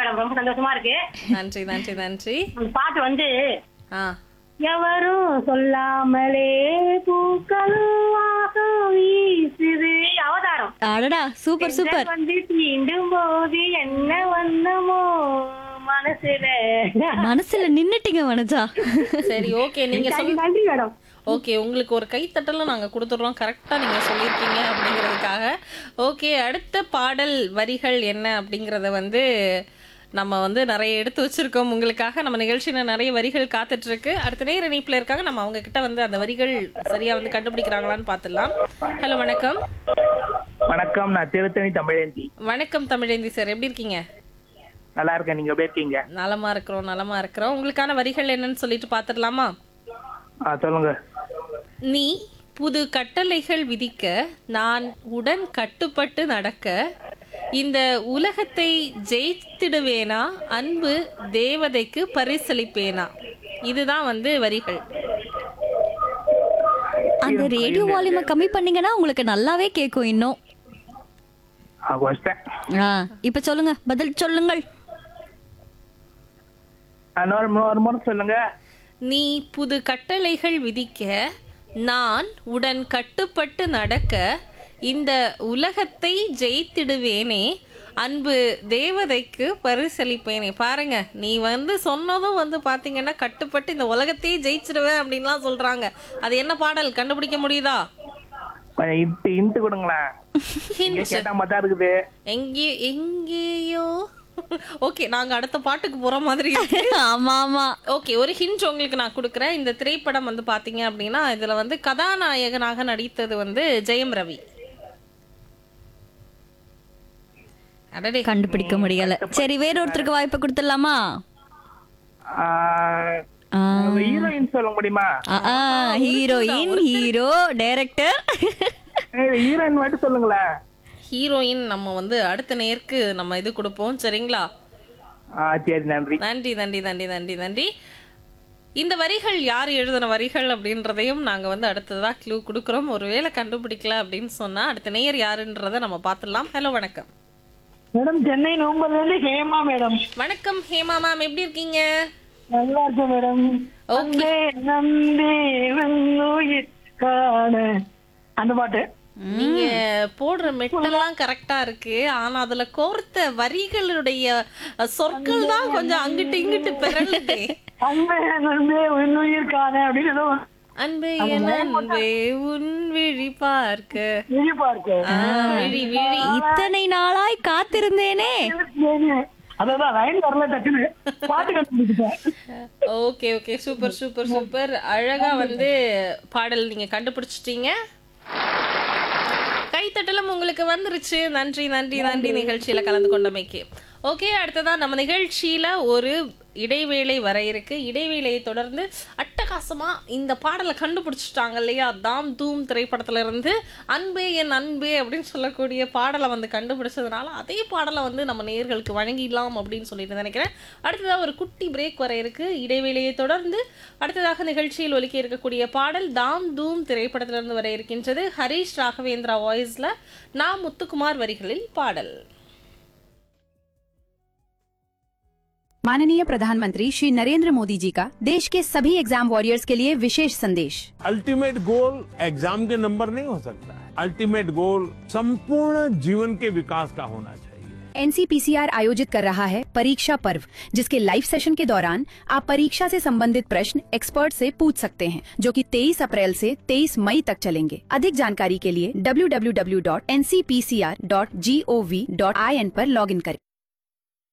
Madam ரொம்ப சந்தோஷமா இருக்கு நன்றி நன்றி நன்றி அந்த பாட்டு வந்து ஆ எவரும் சொல்லாமலே பூக்கள் வாசம் வீசுது அவதாரம் அடடா சூப்பர் சூப்பர் தென்றல் வந்து தீண்டும் போது என்ன வண்ணமோ மனசுல மனசுல நின்னுட்டீங்க வனஜா சரி ஓகே நீங்க நன்றி, சொல் நன்றி மேடம் ஓகே உங்களுக்கு ஒரு கைத்தட்டலும் நாங்க கொடுத்துடுறோம் கரெக்டா நீங்க சொல்லியிருக்கீங்க அப்படிங்கிறதுக்காக ஓகே அடுத்த பாடல் வரிகள் என்ன அப்படிங்கறத வந்து நம்ம வந்து நிறைய எடுத்து வச்சிருக்கோம் உங்களுக்காக நம்ம நிகழ்ச்சியில நிறைய வரிகள் காத்துட்டு இருக்கு அடுத்த நேர இணைப்புல இருக்காங்க நம்ம அவங்க கிட்ட வந்து அந்த வரிகள் சரியா வந்து கண்டுபிடிக்கிறாங்களான்னு பார்த்துடலாம் ஹலோ வணக்கம் வணக்கம் நான் திருத்தணி தமிழேந்தி வணக்கம் தமிழேந்தி சார் எப்படி இருக்கீங்க நல்லா இருக்கேன் நீங்க எப்படி இருக்கீங்க நலமா இருக்கிறோம் நலமா இருக்கிறோம் உங்களுக்கான வரிகள் என்னன்னு சொல்லிட்டு பார்த்துடலாமா ஆ சொல்லுங்க நீ புது கட்டளைகள் விதிக்க நான் உடன் கட்டுப்பட்டு நடக்க இந்த உலகத்தை ஜெயித்திடுவேனா அன்பு தேவதைக்கு பரிசளிப்பேனா இதுதான் வந்து வரிகள் அந்த ரேடியோ வால்யூமை கம்மி பண்ணீங்கன்னா உங்களுக்கு நல்லாவே கேட்கும் இன்னும் ஆ வச்சிட்டேன் ஆ இப்ப சொல்லுங்க பதில் சொல்லுங்கள் இன்னொரு முறை- ஒரு முறை சொல்லுங்க நீ புது கட்டளைகள் விதிக்க நான் உடன் கட்டுப்பட்டு நடக்க இந்த உலகத்தை ஜெயித்திடுவேனே அன்பு தேவதைக்கு பரிசளிப்பேனே பாருங்க நீ வந்து சொன்னதும் வந்து பாத்தீங்கன்னா கட்டுப்பட்டு இந்த உலகத்தையே ஜெயிச்சிடுவேன் அப்படின்லாம் சொல்றாங்க அது என்ன பாடல் கண்டுபிடிக்க முடியுதா கொஞ்சம் இன்ட்டு இன்ட்டு கொடுங்களேன் இங்க Hint. கேட்டா மட்டும் இருக்குது எங்கே எங்கேயோ ஓகே நாங்க அடுத்த பாட்டுக்கு போற மாதிரி இருக்கு. ஆமா ஆமா ஓகே ஒரு ஹிண்ட் உங்களுக்கு நான் கொடுக்குறேன் இந்த திரைப்படம் வந்து பாத்தீங்க அப்படின்னா இதுல வந்து கதாநாயகனாக நடித்தது வந்து ஜெயம் ரவி அடடே கண்டுபிடிக்க முடியல சரி வேறொருத்தருக்கு வாய்ப்பு கொடுத்துடலாமா ஆ, ஹீரோயின் சொல்ல முடியுமா ஆ, ஆ, ஹீரோயின் ஹீரோ டைரக்டர் ஹீரோயின் மட்டும் சொல்லுங்களேன் ஹீரோயின் நம்ம வந்து அடுத்த நேருக்கு நம்ம இது கொடுப்போம் சரிங்களா ஆ சரி நன்றி நன்றி நன்றி நன்றி நன்றி நன்றி இந்த வரிகள் யார் எழுதின வரிகள் அப்படின்றதையும் நாங்க வந்து அடுத்ததா க்ளூ கொடுக்குறோம் ஒருவேளை கண்டுபிடிக்கல அப்படின்னு சொன்னா அடுத்த நேயர் யாருன்றதை நம்ம பார்த்துடலாம் ஹலோ வணக்கம் மேடம் சென்னை நவம்பர்ல இருந்து ஹேமா மேடம் வணக்கம் ஹேமா மேம் எப்படி இருக்கீங்க நல்லா இருக்கு மேடம் ஓகே நம்பி வெண்ணுயிர் காண அந்த பாட்டு நீங்க போடுற மெட்டெல்லாம் கரெக்டா இருக்கு ஆனா அதுல கோர்த்த வரிகளுடைய அஹ், சொற்கள் தான் கொஞ்சம் அங்கிட்டு இங்கிட்டு பிறழுதே அன்பே நம்பே வெண்ணுயிர் காண அப்படின்னு ஏதோ அன்பே என் அன்பே உன் விழி பார்க்க விழிப்பா இருக்கு ஆ, விழி விழி இத்தனை நாளாய் காத்திருந்தேனே அதான் லைன் வரல டக்குன்னு பாட்டு கண்டுபிடிச்சிட்டேன் okay okay super super super அழகா வந்து பாடல் நீங்க கண்டுபிடிச்சிட்டீங்க கைத்தட்டலும் உங்களுக்கு வந்துருச்சு நன்றி நன்றி நன்றி நிகழ்ச்சியில கலந்து கொண்டமைக்கு ஓகே அடுத்ததா நம்ம நிகழ்ச்சியில ஒரு இடைவேளை வர இருக்கு இடைவேளையை தொடர்ந்து அட்டகாசமா இந்த பாடலை கண்டுபிடிச்சிட்டாங்க இல்லையா தாம் தூம் திரைப்படத்துல இருந்து அன்பே என் அன்பே அப்படின்னு சொல்லக்கூடிய பாடலை வந்து கண்டுபிடிச்சதுனால அதே பாடலை வந்து நம்ம நேயர்களுக்கு வழங்கிடலாம் அப்படின்னு சொல்லிட்டு நினைக்கிறேன் அடுத்ததாக ஒரு குட்டி பிரேக் வர இருக்கு இடைவேளையை தொடர்ந்து அடுத்ததாக நிகழ்ச்சியில் ஒலிக்க இருக்கக்கூடிய பாடல் தாம் தூம் திரைப்படத்திலிருந்து வர இருக்கின்றது ஹரிஷ் ராகவேந்திரா வாய்ஸ்ல நான் முத்துக்குமார் வரிகளில் பாடல் माननीय प्रधानमंत्री श्री नरेंद्र मोदी जी का देश के सभी एग्जाम वॉरियर्स के लिए विशेष संदेश अल्टीमेट गोल एग्जाम के नंबर नहीं हो सकता है अल्टीमेट गोल संपूर्ण जीवन के विकास का होना चाहिए एनसीपीसीआर आयोजित कर रहा है परीक्षा पर्व जिसके लाइव सेशन के दौरान आप परीक्षा से संबंधित प्रश्न एक्सपर्ट से पूछ सकते हैं जो कि 23 अप्रैल से 23 मई तक चलेंगे अधिक जानकारी के लिए www.ncpcr.gov.in पर लॉगिन करें